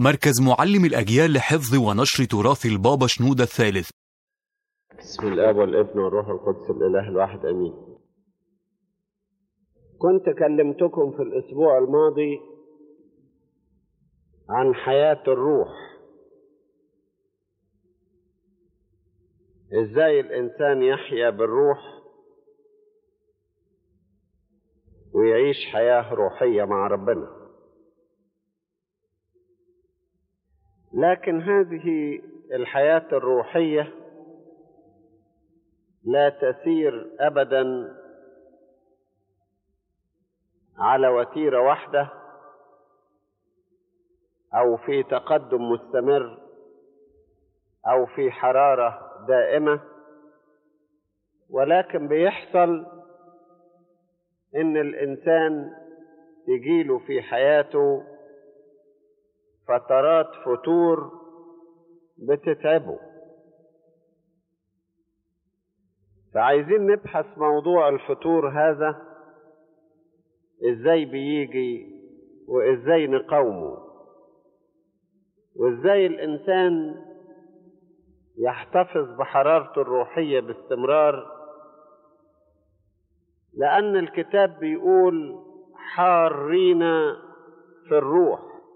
مركز معلم الأجيال لحفظ ونشر تراث البابا شنودة الثالث بسم الاب والابن والروح القدس الاله الواحد امين كنت كلمتكم في الاسبوع الماضي عن حياه الروح ازاي الانسان يحيا بالروح ويعيش حياه روحيه مع ربنا لكن هذه الحياه الروحيه لا تسير ابدا على وتيره واحده او في تقدم مستمر او في حراره دائمه ولكن بيحصل ان الانسان تجيله في حياته فترات فتور بتتعبه فعايزين نبحث موضوع الفتور هذا ازاي بيجي وازاي نقاومه وازاي الانسان يحتفظ بحرارته الروحيه باستمرار لان الكتاب بيقول حارين في الروح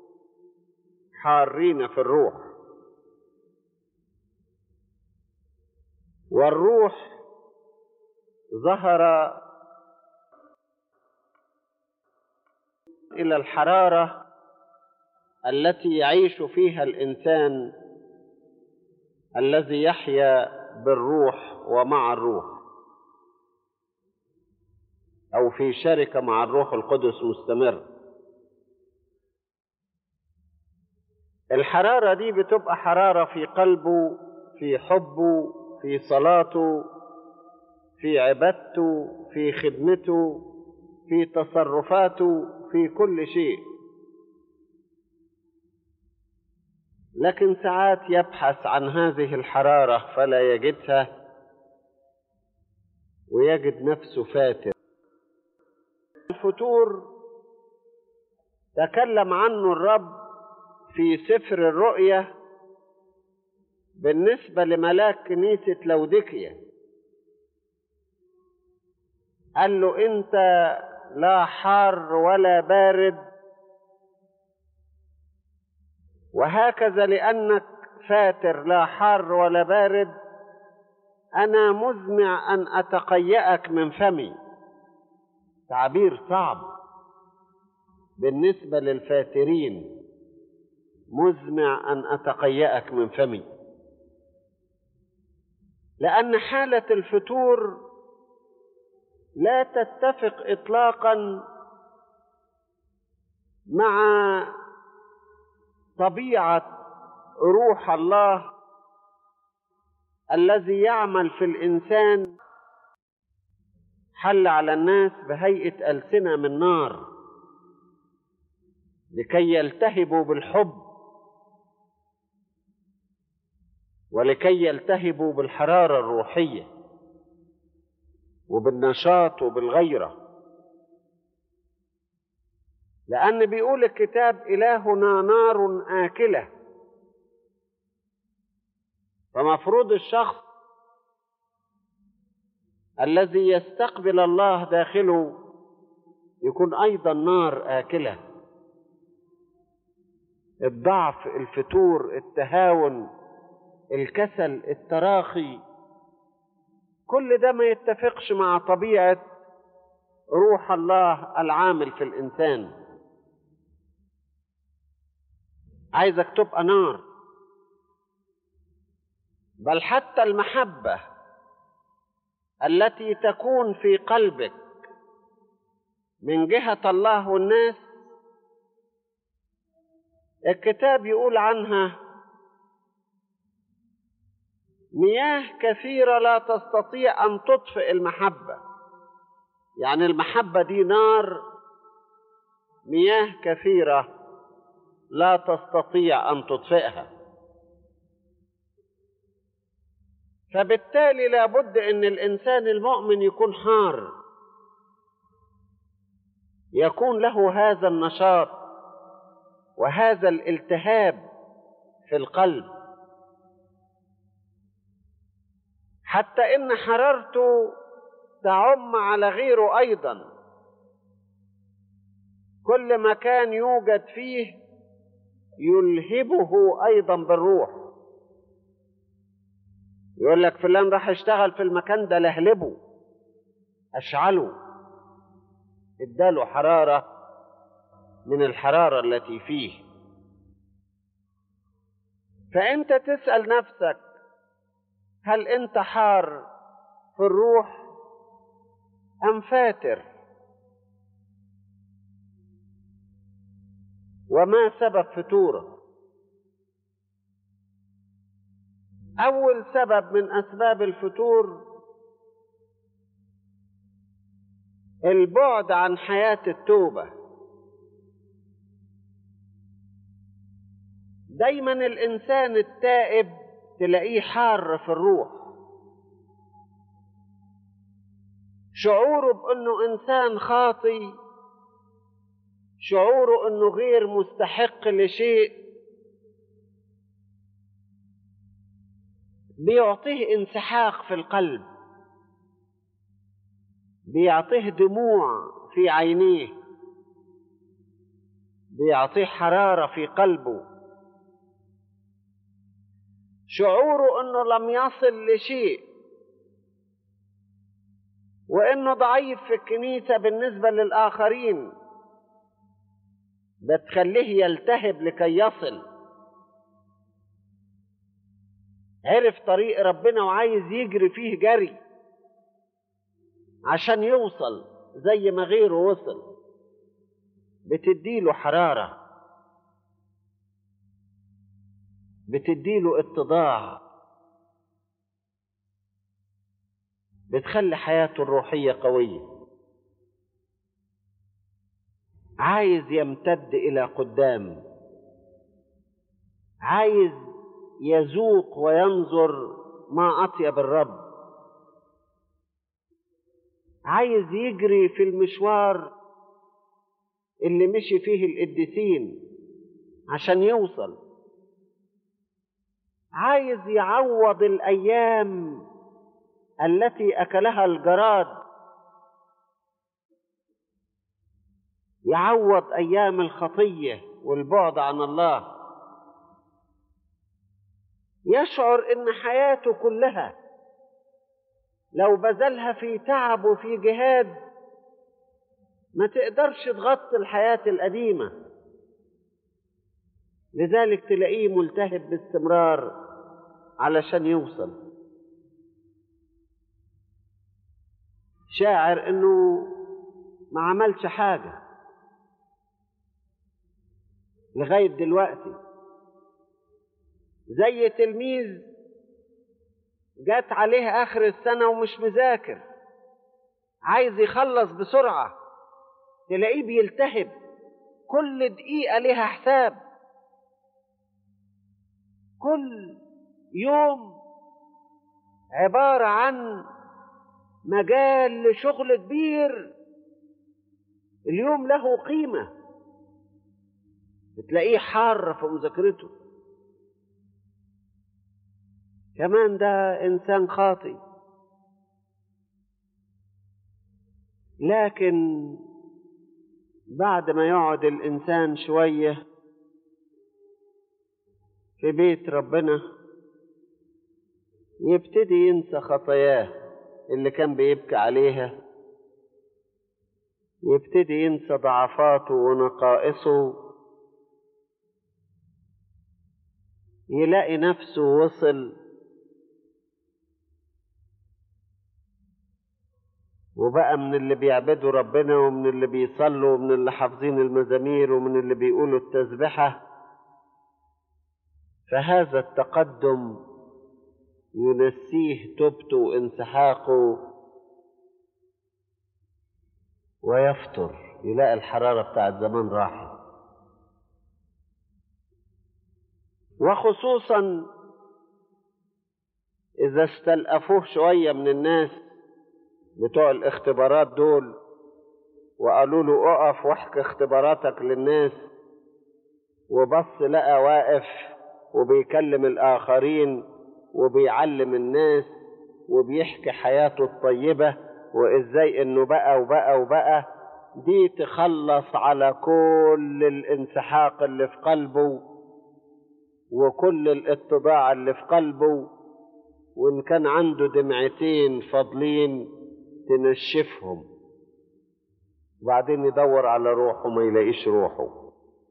حارين في الروح والروح ظهر الى الحراره التي يعيش فيها الانسان الذي يحيا بالروح ومع الروح او في شركه مع الروح القدس مستمر الحراره دي بتبقى حراره في قلبه في حبه في صلاته في عبادته في خدمته في تصرفاته في كل شيء لكن ساعات يبحث عن هذه الحراره فلا يجدها ويجد نفسه فاتر الفتور تكلم عنه الرب في سفر الرؤيا بالنسبه لملاك كنيسه لوديكيا قال له انت لا حار ولا بارد وهكذا لانك فاتر لا حار ولا بارد انا مزمع ان اتقيأك من فمي تعبير صعب بالنسبه للفاترين مزمع ان اتقيأك من فمي لان حاله الفتور لا تتفق اطلاقا مع طبيعه روح الله الذي يعمل في الانسان حل على الناس بهيئه السنه من نار لكي يلتهبوا بالحب ولكي يلتهبوا بالحراره الروحيه وبالنشاط وبالغيرة لأن بيقول الكتاب إلهنا نار آكلة فمفروض الشخص الذي يستقبل الله داخله يكون أيضا نار آكلة الضعف الفتور التهاون الكسل التراخي كل ده ما يتفقش مع طبيعة روح الله العامل في الإنسان عايزك تبقى نار بل حتى المحبة التي تكون في قلبك من جهة الله والناس الكتاب يقول عنها مياه كثيرة لا تستطيع أن تطفئ المحبة يعني المحبة دي نار مياه كثيرة لا تستطيع أن تطفئها فبالتالي لابد أن الإنسان المؤمن يكون حار يكون له هذا النشاط وهذا الالتهاب في القلب حتى ان حرارته تعم على غيره ايضا كل مكان يوجد فيه يلهبه ايضا بالروح يقول لك فلان راح يشتغل في المكان ده لهلبه اشعله اداله حراره من الحراره التي فيه فانت تسال نفسك هل انت حار في الروح ام فاتر وما سبب فتورك اول سبب من اسباب الفتور البعد عن حياه التوبه دايما الانسان التائب تلاقيه حار في الروح شعوره بانه انسان خاطي شعوره انه غير مستحق لشيء بيعطيه انسحاق في القلب بيعطيه دموع في عينيه بيعطيه حراره في قلبه شعوره انه لم يصل لشيء وانه ضعيف في الكنيسه بالنسبه للاخرين بتخليه يلتهب لكي يصل عرف طريق ربنا وعايز يجري فيه جري عشان يوصل زي ما غيره وصل بتديله حراره بتديله اتضاع بتخلي حياته الروحيه قويه عايز يمتد الى قدام عايز يذوق وينظر ما اطيب الرب عايز يجري في المشوار اللي مشي فيه القديسين عشان يوصل عايز يعوض الايام التي اكلها الجراد يعوض ايام الخطيه والبعد عن الله يشعر ان حياته كلها لو بذلها في تعب وفي جهاد ما تقدرش تغطي الحياه القديمه لذلك تلاقيه ملتهب باستمرار علشان يوصل شاعر انه ما عملش حاجه لغايه دلوقتي زي تلميذ جات عليه اخر السنه ومش مذاكر عايز يخلص بسرعه تلاقيه بيلتهب كل دقيقه ليها حساب كل يوم عباره عن مجال لشغل كبير اليوم له قيمه بتلاقيه حار في مذاكرته كمان ده انسان خاطي لكن بعد ما يقعد الانسان شويه في بيت ربنا يبتدي ينسى خطاياه اللي كان بيبكي عليها يبتدي ينسى ضعفاته ونقائصه يلاقي نفسه وصل وبقى من اللي بيعبدوا ربنا ومن اللي بيصلوا ومن اللي حافظين المزامير ومن اللي بيقولوا التسبحة فهذا التقدم ينسيه توبته وانسحاقه ويفطر يلاقي الحرارة بتاعت زمان راحت وخصوصا إذا استلقفوه شوية من الناس بتوع الاختبارات دول وقالوا له اقف واحكي اختباراتك للناس وبص لقى واقف وبيكلم الآخرين وبيعلم الناس وبيحكي حياته الطيبة وإزاي إنه بقى وبقى وبقى دي تخلص على كل الانسحاق اللي في قلبه وكل الاتضاع اللي في قلبه وإن كان عنده دمعتين فاضلين تنشفهم وبعدين يدور على روحه ما يلاقيش روحه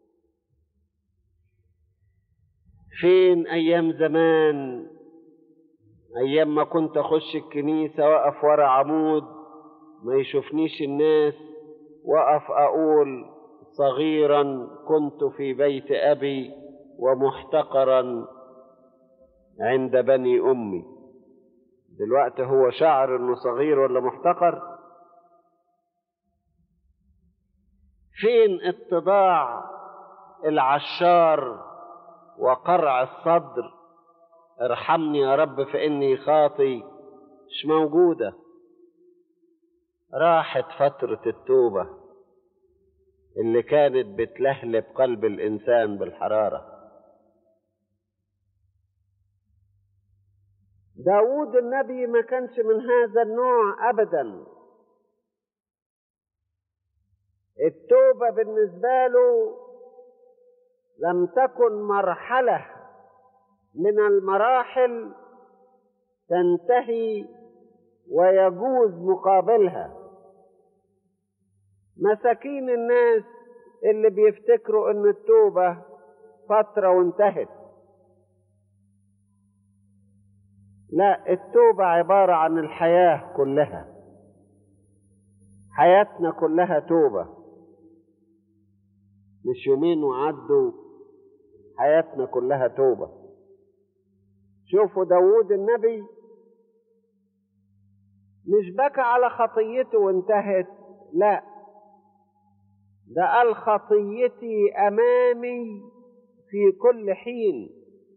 فين أيام زمان أيام ما كنت أخش الكنيسة وأقف ورا عمود ما يشوفنيش الناس وأقف أقول صغيرا كنت في بيت أبي ومحتقرا عند بني أمي دلوقتي هو شعر إنه صغير ولا محتقر فين اتضاع العشار وقرع الصدر ارحمني يا رب فإني خاطي مش موجودة راحت فترة التوبة اللي كانت بتلهلب قلب الإنسان بالحرارة داود النبي ما كانش من هذا النوع أبدا التوبة بالنسبة له لم تكن مرحلة من المراحل تنتهي ويجوز مقابلها مساكين الناس اللي بيفتكروا ان التوبة فترة وانتهت لا التوبة عبارة عن الحياة كلها حياتنا كلها توبة مش يومين وعدوا حياتنا كلها توبة شوفوا داود النبي مش بكى على خطيته وانتهت لا ده قال خطيتي أمامي في كل حين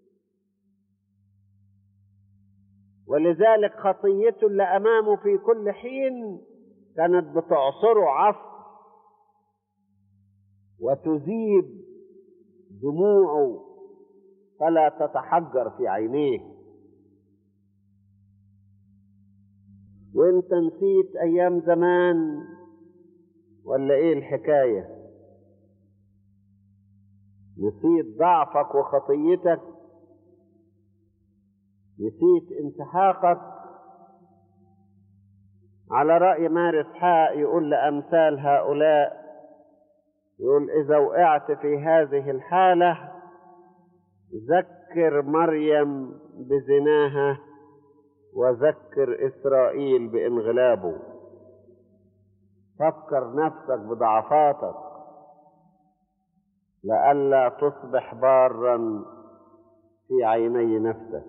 ولذلك خطيته اللي أمامه في كل حين كانت بتعصره عصر وتذيب دموعه فلا تتحجر في عينيه وانت نسيت ايام زمان ولا ايه الحكايه نسيت ضعفك وخطيتك نسيت انسحاقك على رأي مارس حاء يقول لأمثال هؤلاء يقول إذا وقعت في هذه الحالة ذكر مريم بزناها وذكر إسرائيل بانغلابه فكر نفسك بضعفاتك لئلا تصبح بارا في عيني نفسك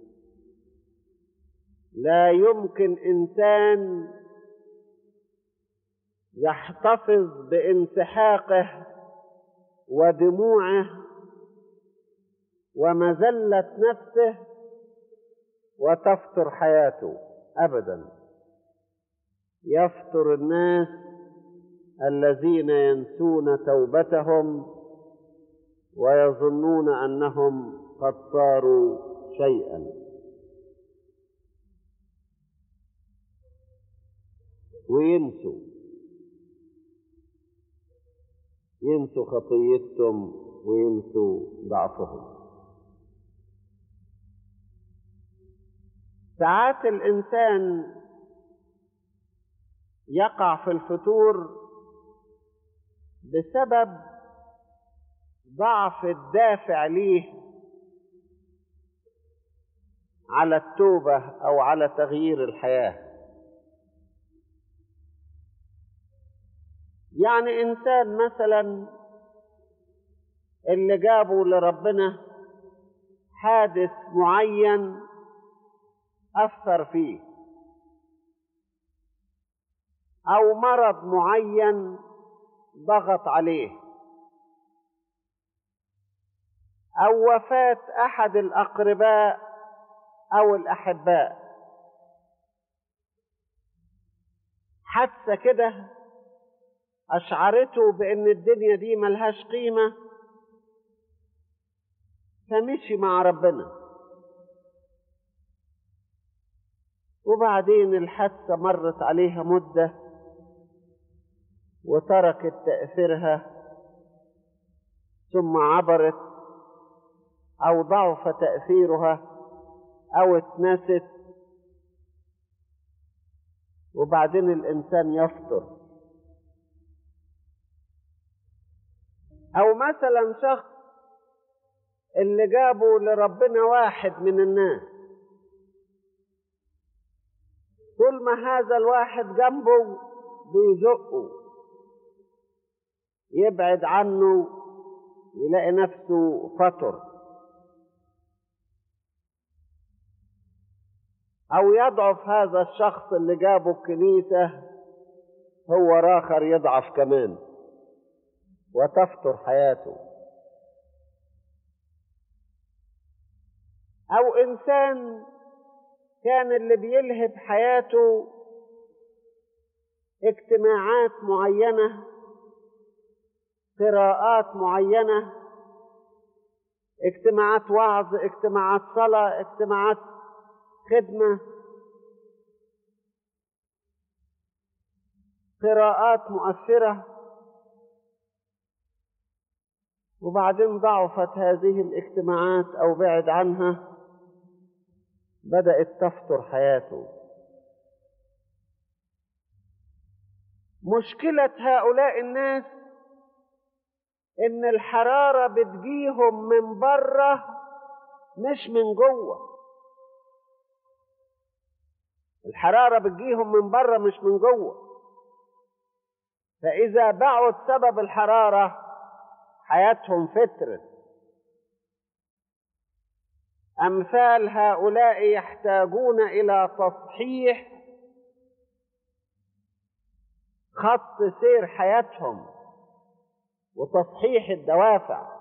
لا يمكن انسان يحتفظ بانسحاقه ودموعه ومذله نفسه وتفتر حياته ابدا يفتر الناس الذين ينسون توبتهم ويظنون انهم قد صاروا شيئا وينسوا ينسوا خطيتهم وينسوا ضعفهم ساعات الانسان يقع في الفتور بسبب ضعف الدافع ليه على التوبه او على تغيير الحياه يعني انسان مثلا اللي جابه لربنا حادث معين اثر فيه او مرض معين ضغط عليه او وفاه احد الاقرباء او الاحباء حادثه كده أشعرته بأن الدنيا دي ملهاش قيمة فمشي مع ربنا وبعدين الحادثة مرت عليها مدة وتركت تأثيرها ثم عبرت أو ضعف تأثيرها أو اتنست وبعدين الإنسان يفطر أو مثلا شخص اللي جابوا لربنا واحد من الناس طول ما هذا الواحد جنبه بيزقه يبعد عنه يلاقي نفسه فطر أو يضعف هذا الشخص اللي جابه الكنيسة هو آخر يضعف كمان وتفطر حياته أو إنسان كان اللي بيلهب حياته اجتماعات معينة قراءات معينة اجتماعات وعظ اجتماعات صلاة اجتماعات خدمة قراءات مؤثرة وبعدين ضعفت هذه الاجتماعات أو بعد عنها بدأت تفطر حياته مشكلة هؤلاء الناس إن الحرارة بتجيهم من بره مش من جوه الحرارة بتجيهم من بره مش من جوه فإذا بعد سبب الحرارة حياتهم فترت أمثال هؤلاء يحتاجون إلى تصحيح خط سير حياتهم وتصحيح الدوافع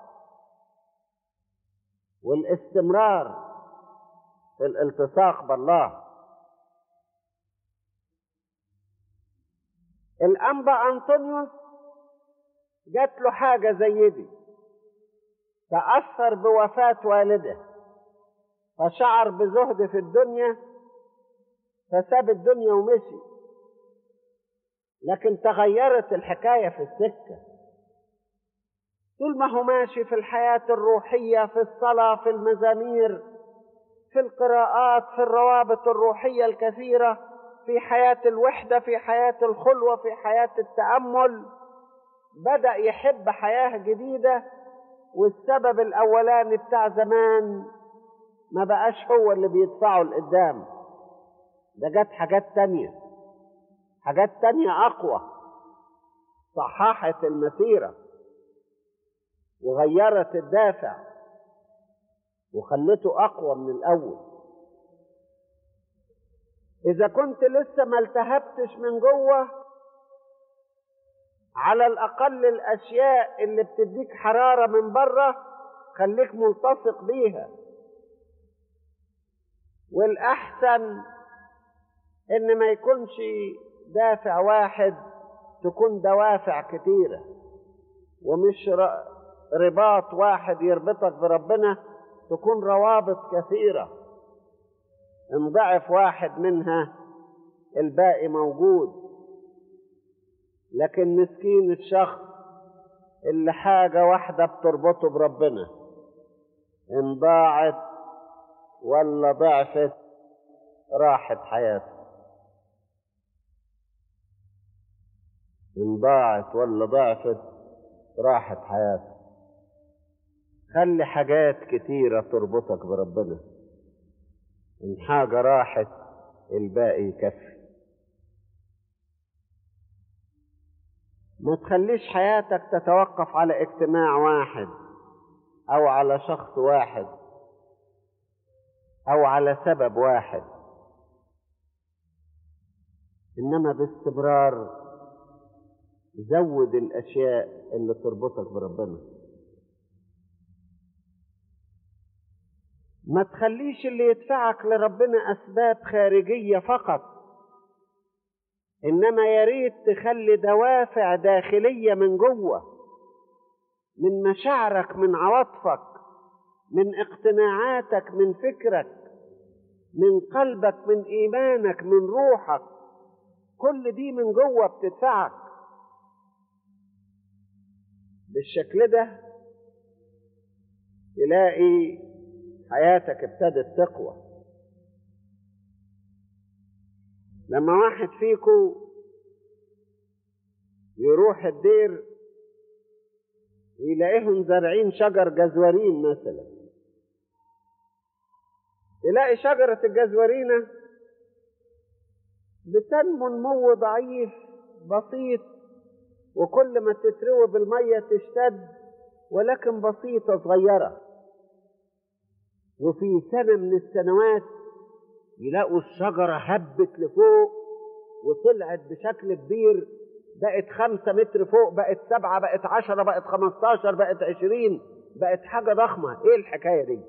والاستمرار في الالتصاق بالله الأنبا أنطونيوس جات له حاجة زي دي تأثر بوفاة والده فشعر بزهد في الدنيا فساب الدنيا ومشي لكن تغيرت الحكاية في السكة طول ما هو ماشي في الحياة الروحية في الصلاة في المزامير في القراءات في الروابط الروحية الكثيرة في حياة الوحدة في حياة الخلوة في حياة التأمل بدأ يحب حياة جديدة والسبب الأولاني بتاع زمان ما بقاش هو اللي بيدفعه لقدام ده جت حاجات تانية حاجات تانية أقوى صححت المسيرة وغيرت الدافع وخلته أقوى من الأول إذا كنت لسه ما التهبتش من جوه على الأقل الأشياء اللي بتديك حرارة من بره خليك ملتصق بيها والأحسن إن ما يكونش دافع واحد تكون دوافع كتيرة ومش رباط واحد يربطك بربنا تكون روابط كثيرة ان ضعف واحد منها الباقي موجود لكن مسكين الشخص اللي حاجة واحدة بتربطه بربنا ان ضاعت ولا ضعفت راحت حياته ان ضاعت ولا ضعفت راحت حياته خلي حاجات كتيرة تربطك بربنا إن حاجة راحت الباقي يكفي ما تخليش حياتك تتوقف على اجتماع واحد أو على شخص واحد أو على سبب واحد إنما باستمرار زود الأشياء اللي تربطك بربنا ما تخليش اللي يدفعك لربنا أسباب خارجية فقط إنما يا ريت تخلي دوافع داخلية من جوه من مشاعرك من عواطفك من اقتناعاتك من فكرك من قلبك من ايمانك من روحك كل دي من جوه بتدفعك بالشكل ده تلاقي حياتك ابتدت تقوى لما واحد فيكم يروح الدير يلاقيهم زارعين شجر جزورين مثلا تلاقي شجرة الجزورينة بتنمو نمو ضعيف بسيط وكل ما تتروي بالمية تشتد ولكن بسيطة صغيرة وفي سنة من السنوات يلاقوا الشجرة هبت لفوق وطلعت بشكل كبير بقت خمسة متر فوق بقت سبعة بقت عشرة بقت خمستاشر بقت عشرين بقت حاجة ضخمة ايه الحكاية دي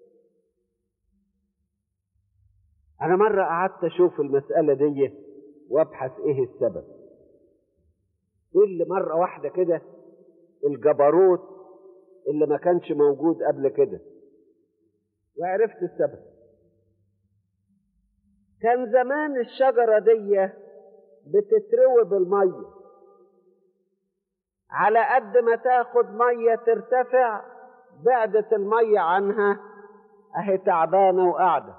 انا مرة قعدت اشوف المسألة دي وابحث ايه السبب ايه اللي مرة واحدة كده الجبروت اللي ما كانش موجود قبل كده وعرفت السبب كان زمان الشجرة دي بتتروي بالمية على قد ما تاخد مية ترتفع بعدت المية عنها اهي تعبانة وقاعدة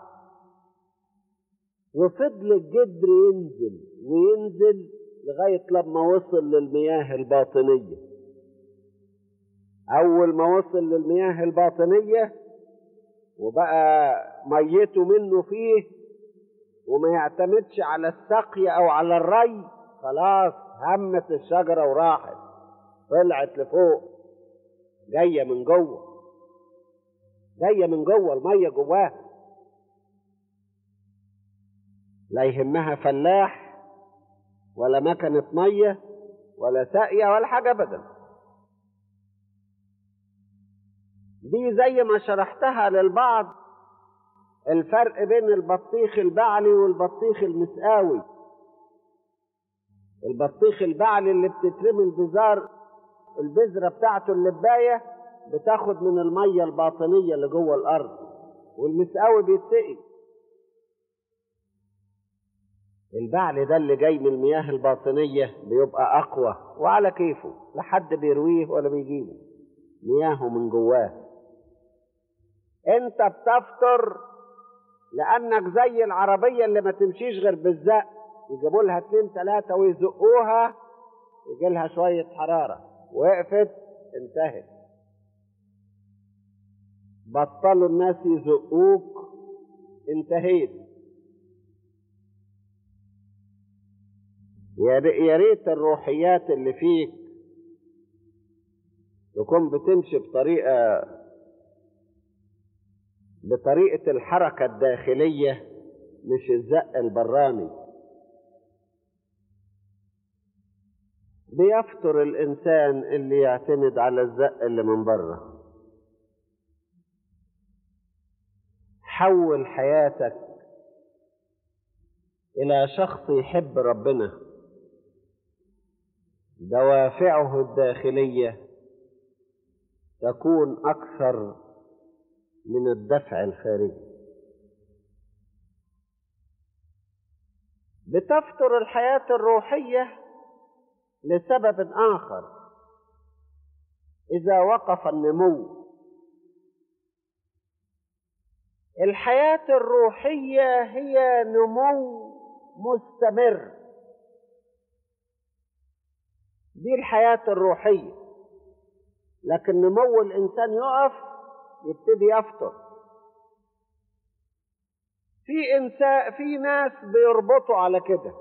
وفضل الجدر ينزل وينزل لغاية لما وصل للمياه الباطنية أول ما وصل للمياه الباطنية وبقى ميته منه فيه وما يعتمدش على السقي أو على الري خلاص همت الشجرة وراحت طلعت لفوق جاية من جوه جاية من جوه المية جواها لا يهمها فلاح ولا مكنة مية ولا ساقية ولا حاجة أبدا دي زي ما شرحتها للبعض الفرق بين البطيخ البعلي والبطيخ المسقاوي البطيخ البعلي اللي بتترمي البزار البذرة بتاعته اللباية بتاخد من المية الباطنية اللي جوه الأرض والمسقاوي بيتسقي البعل ده اللي جاي من المياه الباطنية بيبقى أقوى وعلى كيفه لا حد بيرويه ولا بيجيبه مياهه من جواه انت بتفطر لانك زي العربية اللي ما تمشيش غير بالزق يجيبوا لها اتنين تلاتة ويزقوها يجي لها شوية حرارة وقفت انتهت بطلوا الناس يزقوك انتهيت يا ريت الروحيات اللي فيك تكون بتمشي بطريقة بطريقة الحركة الداخلية مش الزق البراني بيفطر الإنسان اللي يعتمد على الزق اللي من بره حول حياتك إلى شخص يحب ربنا دوافعه الداخلية تكون أكثر من الدفع الخارجي بتفتر الحياة الروحية لسبب آخر إذا وقف النمو الحياة الروحية هي نمو مستمر دي الحياة الروحية لكن نمو الإنسان يقف يبتدي يفطر في إنسان في ناس بيربطوا على كده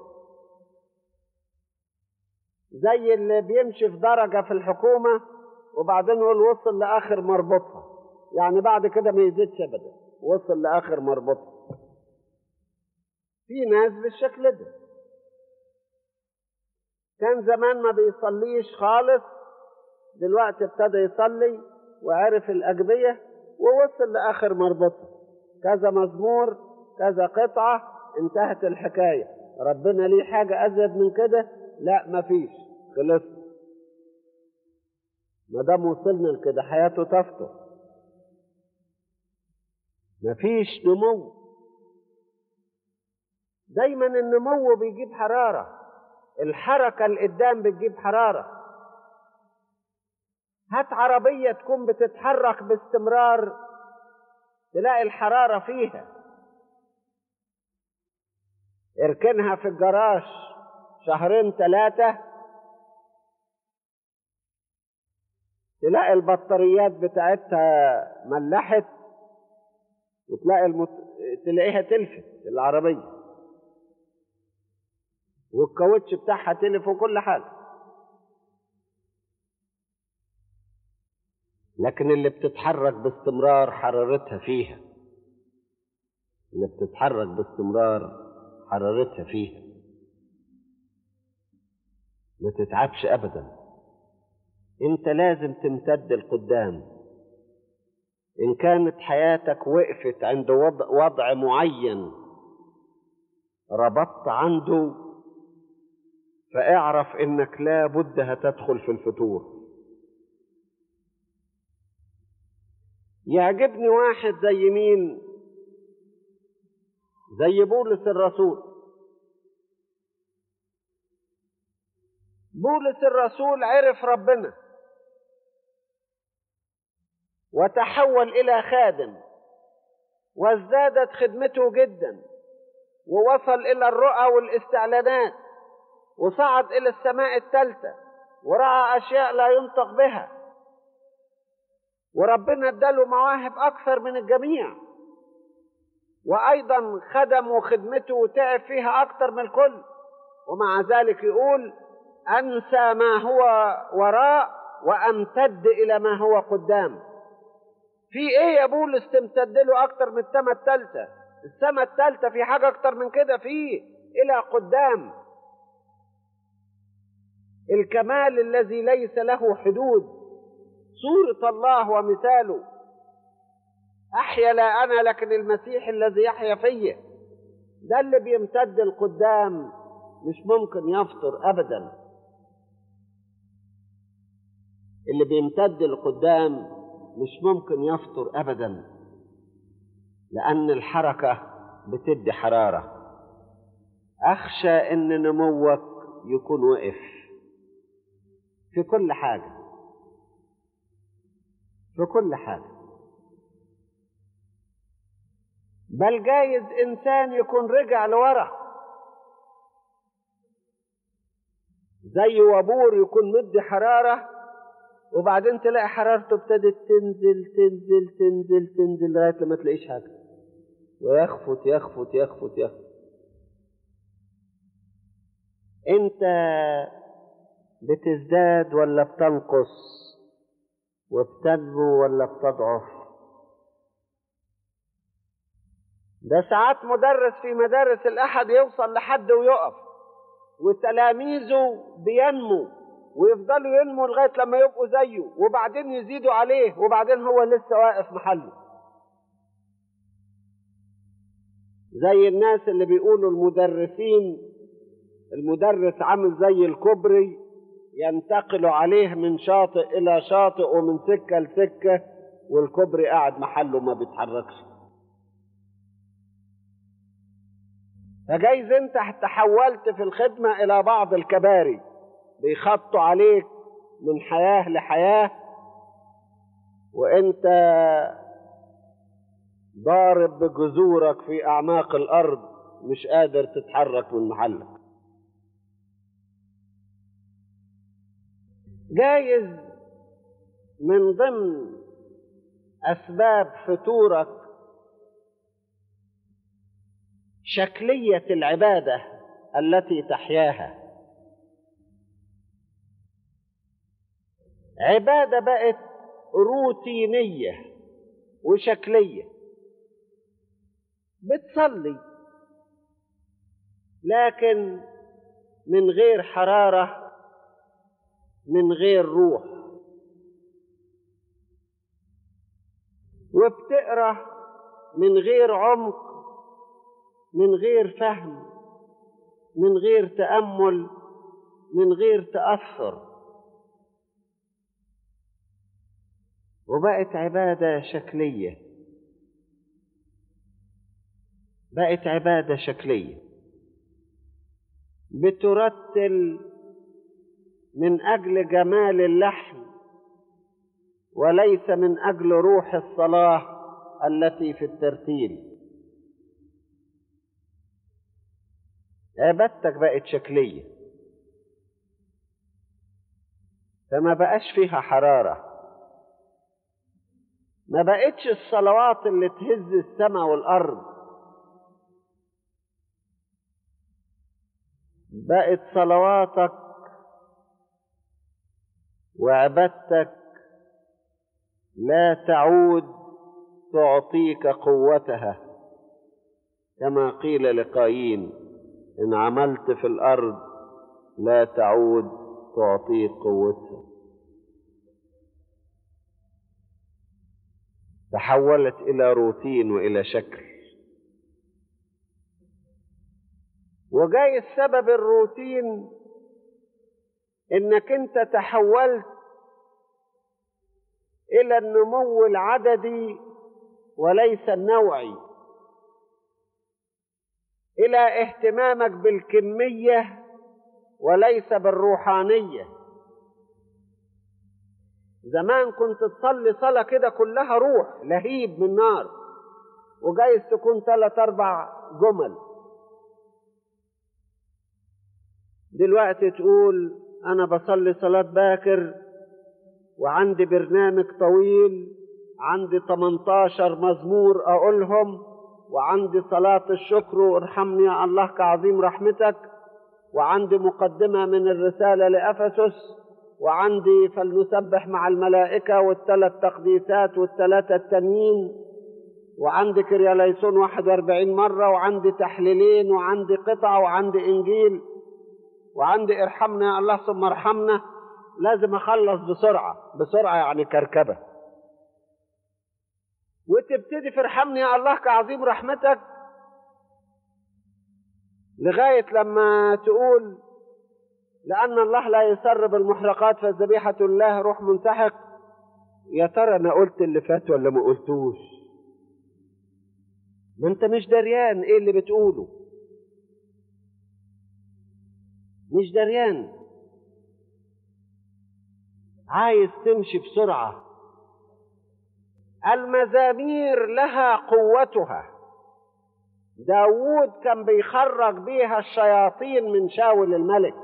زي اللي بيمشي في درجة في الحكومة وبعدين يقول وصل لآخر مربطها يعني بعد كده ما يزيدش أبدا وصل لآخر مربطها في ناس بالشكل ده كان زمان ما بيصليش خالص دلوقتي ابتدى يصلي وعرف الأجبية ووصل لآخر مربطة كذا مزمور كذا قطعة انتهت الحكاية ربنا ليه حاجة أزيد من كده لا مفيش خلص ما دام وصلنا لكده حياته تفتر مفيش نمو دايما النمو بيجيب حرارة الحركة لقدام بتجيب حرارة هات عربية تكون بتتحرك باستمرار تلاقي الحرارة فيها اركنها في الجراج شهرين ثلاثة تلاقي البطاريات بتاعتها ملحت وتلاقي المت... تلاقيها تلفت العربية والكاوتش بتاعها تلف وكل حاجة لكن اللي بتتحرك باستمرار حرارتها فيها اللي بتتحرك باستمرار حرارتها فيها ما تتعبش ابدا انت لازم تمتد لقدام ان كانت حياتك وقفت عند وضع, وضع معين ربطت عنده فاعرف انك لا بد هتدخل في الفتور يعجبني واحد زي مين زي بولس الرسول بولس الرسول عرف ربنا وتحول الى خادم وازدادت خدمته جدا ووصل الى الرؤى والاستعلانات وصعد الى السماء الثالثه وراى اشياء لا ينطق بها وربنا اداله مواهب اكثر من الجميع وايضا خدم وخدمته وتعب فيها اكثر من الكل ومع ذلك يقول انسى ما هو وراء وامتد الى ما هو قدام في ايه يا بولس تمتد له اكتر من السماء الثالثه السماء الثالثه في حاجه اكتر من كده فيه الى قدام الكمال الذي ليس له حدود صوره الله ومثاله احيا لا انا لكن المسيح الذي يحيا فيا ده اللي بيمتد لقدام مش ممكن يفطر ابدا اللي بيمتد لقدام مش ممكن يفطر ابدا لان الحركه بتدي حراره اخشى ان نموك يكون وقف في كل حاجه في كل حاجه بل جايز انسان يكون رجع لورا زي وابور يكون مدي حراره وبعدين تلاقي حرارته ابتدت تنزل تنزل تنزل تنزل لغايه لما تلاقيش حاجه ويخفت يخفت يخفت يخفت انت بتزداد ولا بتنقص وبتنمو ولا بتضعف ده ساعات مدرس في مدارس الاحد يوصل لحد ويقف وتلاميذه بينمو ويفضلوا ينموا لغايه لما يبقوا زيه وبعدين يزيدوا عليه وبعدين هو لسه واقف محله زي الناس اللي بيقولوا المدرسين المدرس عامل زي الكوبري ينتقلوا عليه من شاطئ الى شاطئ ومن سكه لسكه والكوبري قاعد محله ما بيتحركش فجايز انت تحولت في الخدمه الى بعض الكباري بيخطوا عليك من حياه لحياه وانت ضارب بجذورك في اعماق الارض مش قادر تتحرك من محلك جايز من ضمن اسباب فتورك شكليه العباده التي تحياها عباده بقت روتينيه وشكليه بتصلي لكن من غير حراره من غير روح وبتقرا من غير عمق من غير فهم من غير تامل من غير تاثر وبقت عباده شكليه بقت عبادة شكلية بترتل من أجل جمال اللحن وليس من أجل روح الصلاة التي في الترتيل عبادتك بقت شكلية فما بقاش فيها حرارة ما بقتش الصلوات اللي تهز السماء والأرض بقت صلواتك وعبادتك لا تعود تعطيك قوتها كما قيل لقايين إن عملت في الأرض لا تعود تعطيك قوتها تحولت إلى روتين وإلى شكل وجاي السبب الروتين إنك أنت تحولت إلى النمو العددي وليس النوعي إلى اهتمامك بالكمية وليس بالروحانية زمان كنت تصلي صلاة كده كلها روح لهيب من نار وجايز تكون ثلاث أربع جمل دلوقتي تقول أنا بصلي صلاة باكر وعندي برنامج طويل عندي 18 مزمور أقولهم وعندي صلاة الشكر وارحمني يا الله كعظيم رحمتك وعندي مقدمة من الرسالة لأفسس وعندي فلنسبح مع الملائكة والثلاث تقديسات والثلاثة التانيين وعندي كرياليسون 41 مرة وعندي تحليلين وعندي قطع وعندي إنجيل وعندي ارحمنا يا الله ثم ارحمنا لازم أخلص بسرعة بسرعة يعني كركبة وتبتدي في ارحمني يا الله كعظيم رحمتك لغاية لما تقول لأن الله لا يسر بالمحرقات فالذبيحة الله روح منسحق يا ترى أنا قلت اللي فات ولا ما قلتوش ما أنت مش دريان إيه اللي بتقوله مش دريان عايز تمشي بسرعة المزامير لها قوتها داوود كان بيخرج بيها الشياطين من شاول الملك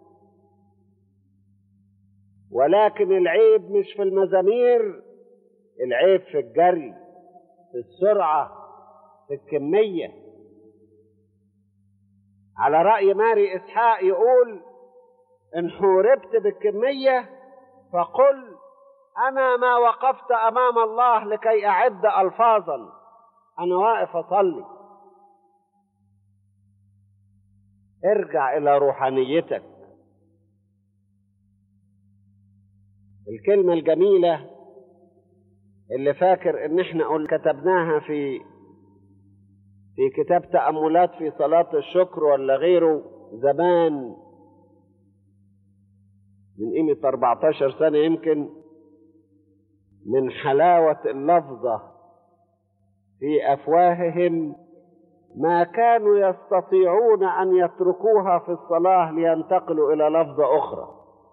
ولكن العيب مش في المزامير العيب في الجري في السرعة في الكمية على رأي ماري إسحاق يقول إن حوربت بالكمية فقل أنا ما وقفت أمام الله لكي أعد ألفاظا أنا واقف أصلي ارجع إلى روحانيتك الكلمة الجميلة اللي فاكر إن إحنا قل كتبناها في في كتاب تأملات في صلاة الشكر ولا غيره زمان من قيمة 14 سنة يمكن من حلاوة اللفظة في أفواههم ما كانوا يستطيعون أن يتركوها في الصلاة لينتقلوا إلى لفظة أخرى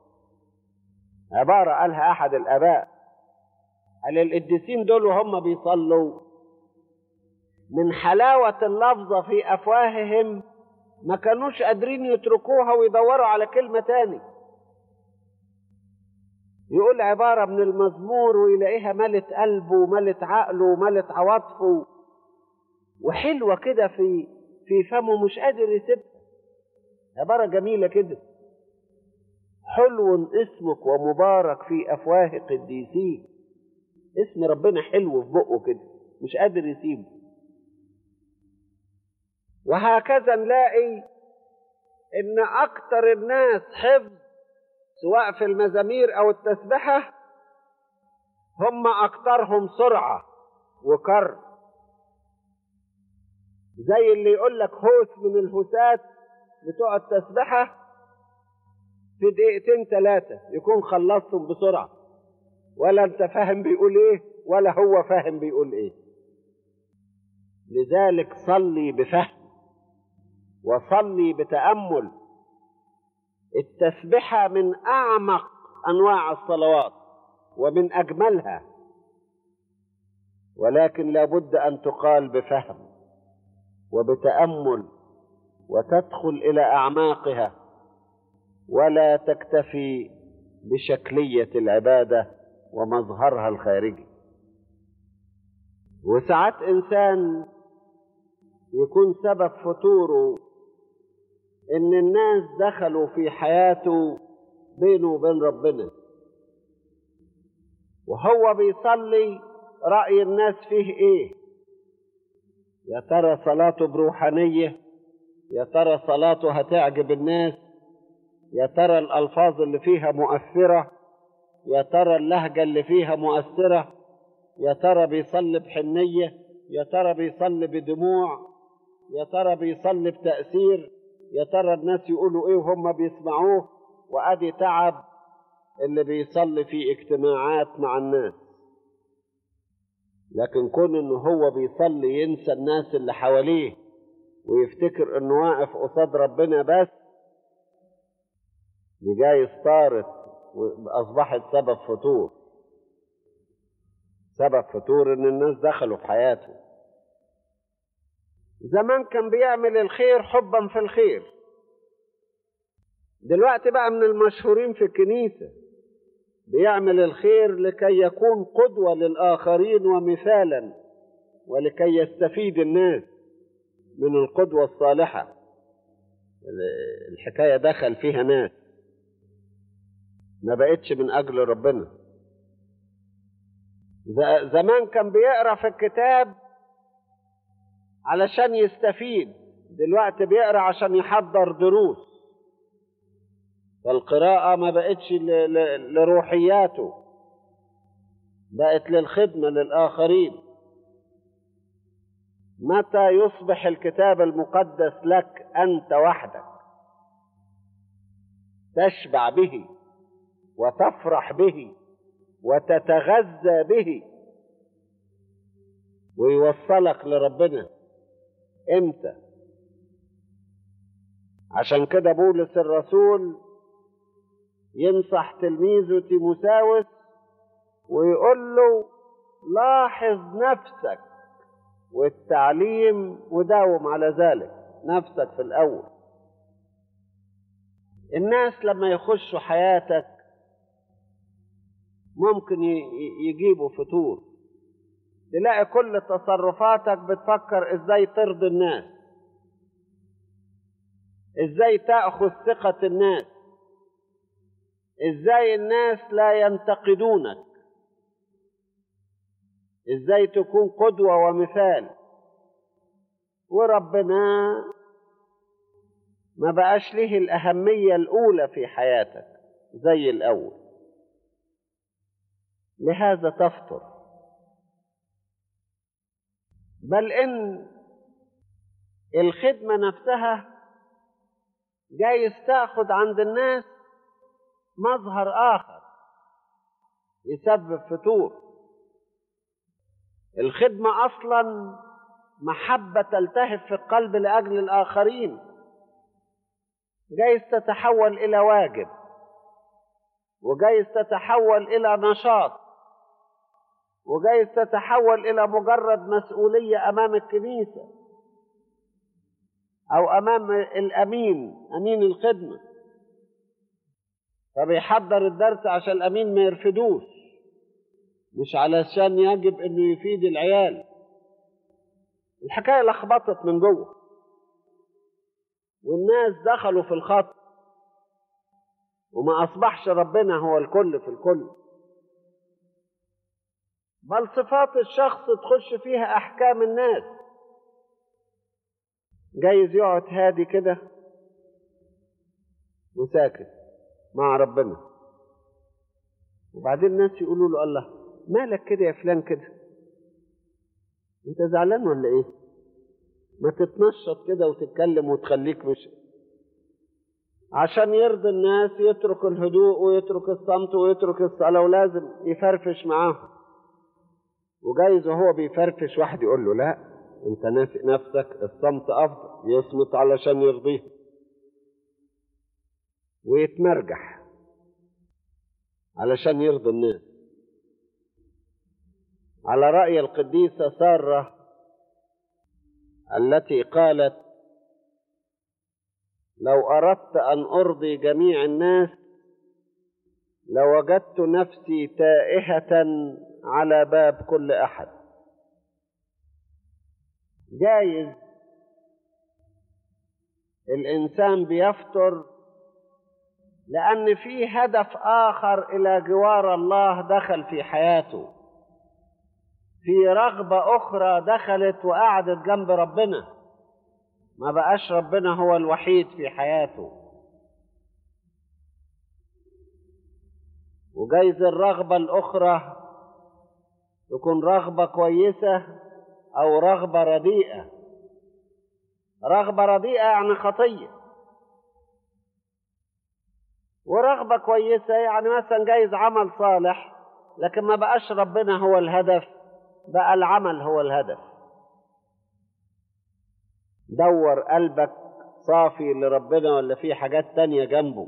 عبارة قالها أحد الآباء قال القديسين دول وهم بيصلوا من حلاوة اللفظة في أفواههم ما كانوش قادرين يتركوها ويدوروا على كلمة تاني يقول عبارة من المزمور ويلاقيها ملت قلبه وملت عقله وملت عواطفه وحلوة كده في في فمه مش قادر يسيبها عبارة جميلة كده حلو اسمك ومبارك في أفواه قديسيك اسم ربنا حلو في بقه كده مش قادر يسيبه وهكذا نلاقي ان اكتر الناس حفظ سواء في المزامير او التسبحة هم اكترهم سرعة وكر زي اللي يقول لك هوس من الهوسات بتوع التسبحة في دقيقتين ثلاثة يكون خلصتم بسرعة ولا انت فاهم بيقول ايه ولا هو فاهم بيقول ايه لذلك صلي بفهم وصلي بتامل التسبحه من اعمق انواع الصلوات ومن اجملها ولكن لابد ان تقال بفهم وبتامل وتدخل الى اعماقها ولا تكتفي بشكليه العباده ومظهرها الخارجي وساعات انسان يكون سبب فتوره ان الناس دخلوا في حياته بينه وبين ربنا وهو بيصلي راي الناس فيه ايه يا ترى صلاته بروحانيه يا ترى صلاته هتعجب الناس يا ترى الالفاظ اللي فيها مؤثره يا ترى اللهجه اللي فيها مؤثره يا ترى بيصلي بحنيه يا ترى بيصلي بدموع يا ترى بيصلي بتاثير يا ترى الناس يقولوا ايه وهم بيسمعوه وادي تعب اللي بيصلي في اجتماعات مع الناس لكن كون انه هو بيصلي ينسى الناس اللي حواليه ويفتكر انه واقف قصاد ربنا بس دي جاي صارت واصبحت سبب فتور سبب فتور ان الناس دخلوا في حياته زمان كان بيعمل الخير حبا في الخير دلوقتي بقى من المشهورين في الكنيسة بيعمل الخير لكي يكون قدوة للآخرين ومثالا ولكي يستفيد الناس من القدوة الصالحة الحكاية دخل فيها ناس ما بقتش من أجل ربنا زمان كان بيقرأ في الكتاب علشان يستفيد دلوقتي بيقرأ عشان يحضر دروس فالقراءة ما بقتش لروحياته بقت للخدمة للآخرين متى يصبح الكتاب المقدس لك أنت وحدك تشبع به وتفرح به وتتغذى به ويوصلك لربنا امتى عشان كده بولس الرسول ينصح تلميذه تيموساوس ويقول له لاحظ نفسك والتعليم وداوم على ذلك نفسك في الاول الناس لما يخشوا حياتك ممكن يجيبوا فتور تلاقي كل تصرفاتك بتفكر ازاي ترضي الناس ازاي تاخذ ثقه الناس ازاي الناس لا ينتقدونك ازاي تكون قدوه ومثال وربنا ما بقاش له الاهميه الاولى في حياتك زي الاول لهذا تفطر بل ان الخدمه نفسها جايز تاخد عند الناس مظهر اخر يسبب فتور الخدمه اصلا محبه تلتهب في القلب لاجل الاخرين جايز تتحول الى واجب وجايز تتحول الى نشاط وجايز تتحول الى مجرد مسؤوليه امام الكنيسه او امام الامين امين الخدمه فبيحضر الدرس عشان الامين ما يرفدوش مش علشان يجب انه يفيد العيال الحكايه لخبطت من جوه والناس دخلوا في الخط وما اصبحش ربنا هو الكل في الكل بل صفات الشخص تخش فيها احكام الناس جايز يقعد هادي كده وساكت مع ربنا وبعدين الناس يقولوا له الله مالك كده يا فلان كده انت زعلان ولا ايه ما تتنشط كده وتتكلم وتخليك مش عشان يرضي الناس يترك الهدوء ويترك الصمت ويترك الصلاة ولازم يفرفش معاهم وجايز وهو بيفرفش واحد يقول له لا انت ناسي نفسك الصمت افضل يصمت علشان يرضيه ويتمرجح علشان يرضي الناس على رأي القديسة سارة التي قالت لو أردت أن أرضي جميع الناس لوجدت نفسي تائهة على باب كل أحد جايز الإنسان بيفتر لأن في هدف آخر إلى جوار الله دخل في حياته في رغبة أخرى دخلت وقعدت جنب ربنا ما بقاش ربنا هو الوحيد في حياته وجايز الرغبة الأخرى تكون رغبة كويسة أو رغبة رديئة رغبة رديئة يعني خطية ورغبة كويسة يعني مثلا جايز عمل صالح لكن ما بقاش ربنا هو الهدف بقى العمل هو الهدف دور قلبك صافي لربنا ولا في حاجات تانية جنبه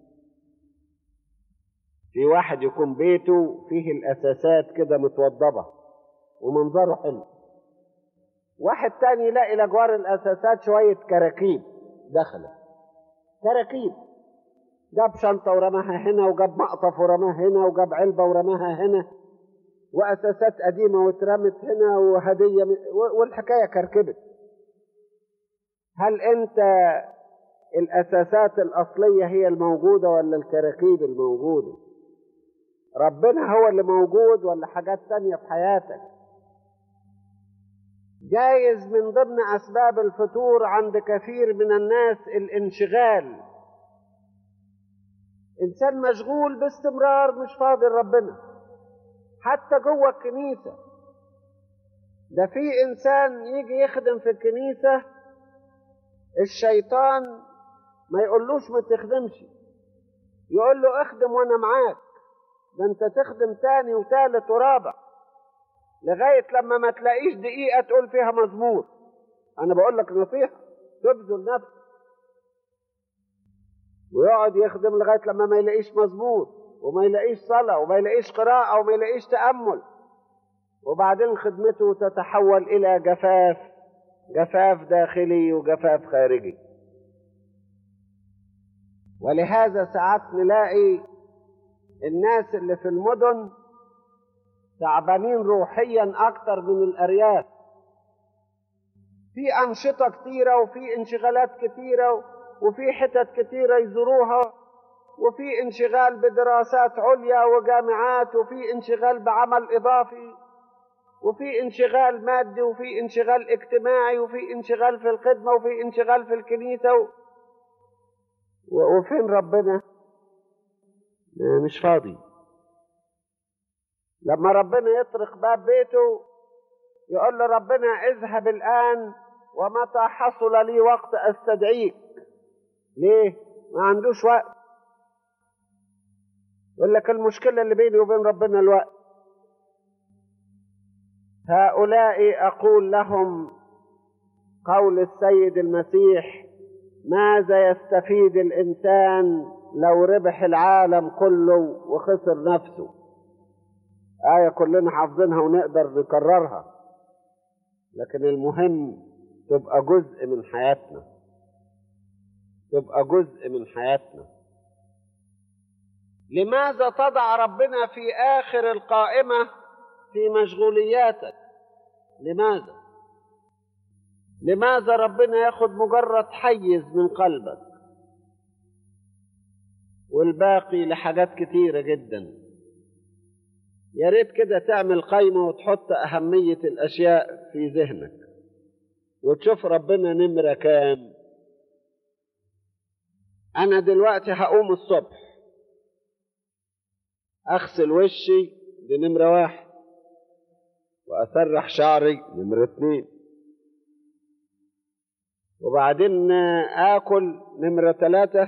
في واحد يكون بيته فيه الأساسات كده متوضبة ومنظره حلو واحد تاني يلاقي لجوار الأساسات شوية كراكيب دخلت كراكيب جاب شنطة ورماها هنا وجاب مقطف ورماها هنا وجاب علبة ورماها هنا وأساسات قديمة واترمت هنا وهدية والحكاية كركبت هل أنت الأساسات الأصلية هي الموجودة ولا الكراكيب الموجودة ربنا هو اللي موجود ولا حاجات تانية في حياتك جايز من ضمن أسباب الفتور عند كثير من الناس الانشغال إنسان مشغول باستمرار مش فاضي ربنا حتى جوه الكنيسة ده في إنسان يجي يخدم في الكنيسة الشيطان ما يقولوش ما تخدمش يقول له اخدم وانا معاك ده انت تخدم تاني وتالت ورابع لغاية لما ما تلاقيش دقيقة تقول فيها مزمور انا بقول لك نصيحة تبذل نفسك ويقعد يخدم لغاية لما ما يلاقيش مزمور وما يلاقيش صلاة وما يلاقيش قراءة وما يلاقيش تأمل وبعدين خدمته تتحول إلى جفاف جفاف داخلي وجفاف خارجي ولهذا ساعات نلاقي الناس اللي في المدن تعبانين روحيا أكتر من الأرياف في أنشطة كتيرة وفي انشغالات كتيرة وفي حتت كتيرة يزوروها وفي انشغال بدراسات عليا وجامعات وفي انشغال بعمل إضافي وفي انشغال مادي وفي انشغال اجتماعي وفي انشغال في الخدمة وفي انشغال في الكنيسة و... وفين ربنا مش فاضي لما ربنا يطرق باب بيته يقول له ربنا اذهب الآن ومتى حصل لي وقت استدعيك ليه ما عندوش وقت يقول لك المشكلة اللي بيني وبين ربنا الوقت هؤلاء أقول لهم قول السيد المسيح ماذا يستفيد الإنسان لو ربح العالم كله وخسر نفسه آية كلنا حافظينها ونقدر نكررها لكن المهم تبقى جزء من حياتنا تبقى جزء من حياتنا لماذا تضع ربنا في آخر القائمة في مشغولياتك لماذا لماذا ربنا ياخد مجرد حيز من قلبك والباقي لحاجات كتيرة جدا يا ريت كده تعمل قايمة وتحط أهمية الأشياء في ذهنك وتشوف ربنا نمرة كام أنا دلوقتي هقوم الصبح أغسل وشي دي نمرة واحد وأسرح شعري نمرة اتنين وبعدين آكل نمرة ثلاثة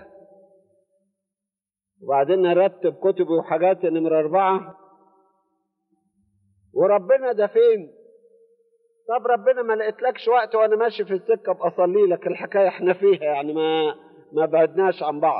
وبعدين أرتب كتبي وحاجاتي نمرة أربعة وربنا ده فين؟ طب ربنا ما لقيتلكش وقت وانا ماشي في السكه ابقى اصلي لك الحكايه احنا فيها يعني ما ما بعدناش عن بعض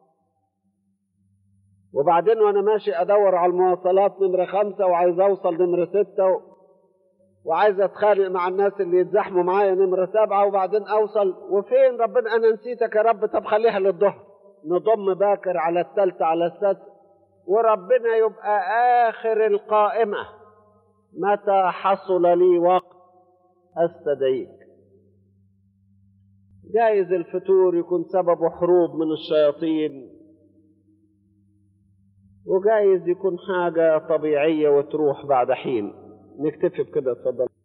وبعدين وانا ماشي ادور على المواصلات نمره خمسه وعايز اوصل نمره سته و... وعايز اتخانق مع الناس اللي يتزاحموا معايا نمره سبعه وبعدين اوصل وفين ربنا انا نسيتك يا رب طب خليها للظهر نضم باكر على الثالثه على السادسه وربنا يبقى اخر القائمه متى حصل لي وقت استدعيك جايز الفتور يكون سببه حروب من الشياطين وجايز يكون حاجة طبيعية وتروح بعد حين نكتفي بكده اتفضل